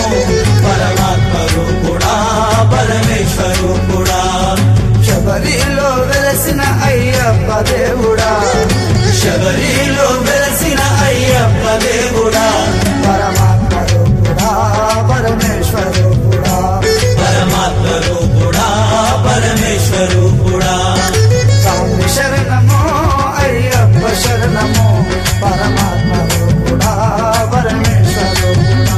పరమాత్మ రూపుడా పరమేశ్వర రూపుడా శబరిలో వెలసిన అయ్యప్ప దేవుడా శబరిలో వెలసిన అయ్యప్ప దేవుడా పరమాత్మ రూపుడా పరమేశ్వర రూపుడా పరమాత్మ రూపుడా పరమేశ్వర రూపుడా స్వామి శరణమో అయ్యప్ప శరణమో పరమాత్మ రూపుడా పరమేశ్వర రూపుడా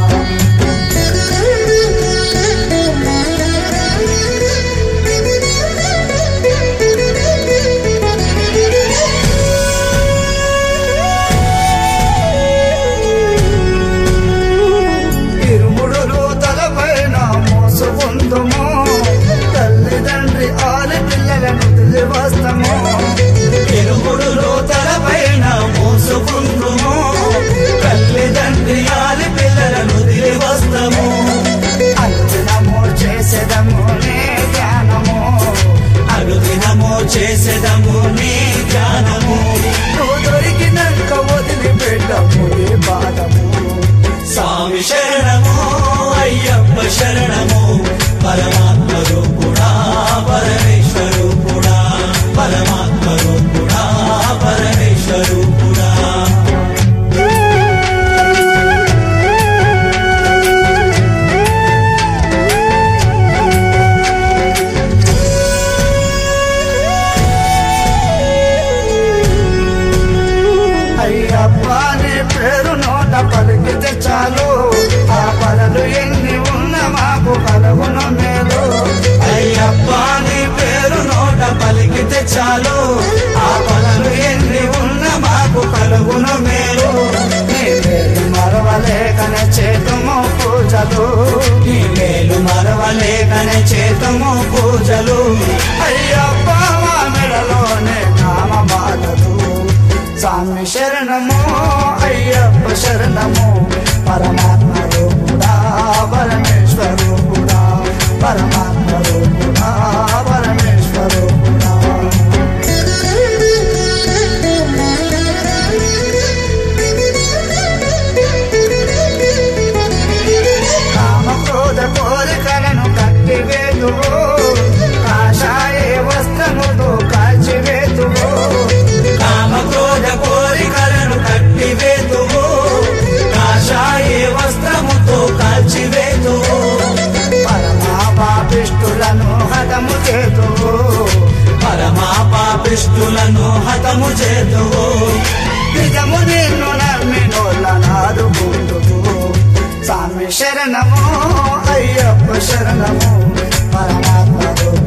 ఇరుముడులు తలపైన మోసుకుందుము తల్లిదండ్రి ఆలి పిల్లలను తెలివస్తము ఇరుముడులో తలపైన మోసుకుందుము తల్లిదండ్రి ఆలి పిల్లలను తిరిగి వస్తాము అంచనము చేసేదము నే ధ్యానము అనుదినము చేసేదము నీ జ్ఞానము నువ్వు దొరికినాక వదిలిపెట్టము ఏ బాధము స్వామి శరణము అయ్యప్ప శరణము పరమాత్మ రూపుడా పరమేశ్వర రూపుడా పరమాత్మ రూపుడా పరమేశ్వర రూపుడా అయ్యప్ప నీ పేరు నోట పలికితే చాలు ఆ పనులు ఎన్ని ఉన్న మాకు కలుగును మేలు అయ్యప్ప నీ పేరు నోట పలికితే చాలు ఆ పనులు ఎన్ని ఉన్న మాకు కలుగును మేలు నీ పేరు మరవలేకనే చేతుము పూజలు నీ మేలు మరవలేకనే చేతము పూజలు అయ్యప్ప మా మెడలోనే నామ బాధలు స్వామి శరణము అయ్యప్ప శరణము పరమాత్మ రూపుడా పరమేశ్వర రూపుడా పరమాత్మ రూపుడా పరమేశ్వర రూపుడా కామ క్రోధ కోరికలను కట్టివేదువు కాషాయ వస్త్రముతో కాల్చివేదువు కామ క్రోధ కోరికలను కట్టివేతువు కాషాయ వస్త్రముతో కాల్చివేతువు పరమా పాపిష్టులను హతము చేతువు పరమా పాపిష్టులను హతము చేతువు నిజము నిన్ను నమ్మినోళ్ళనాదు గుండువు స్వామి శరణము అయ్యప్ప శరణము పరమాత్మ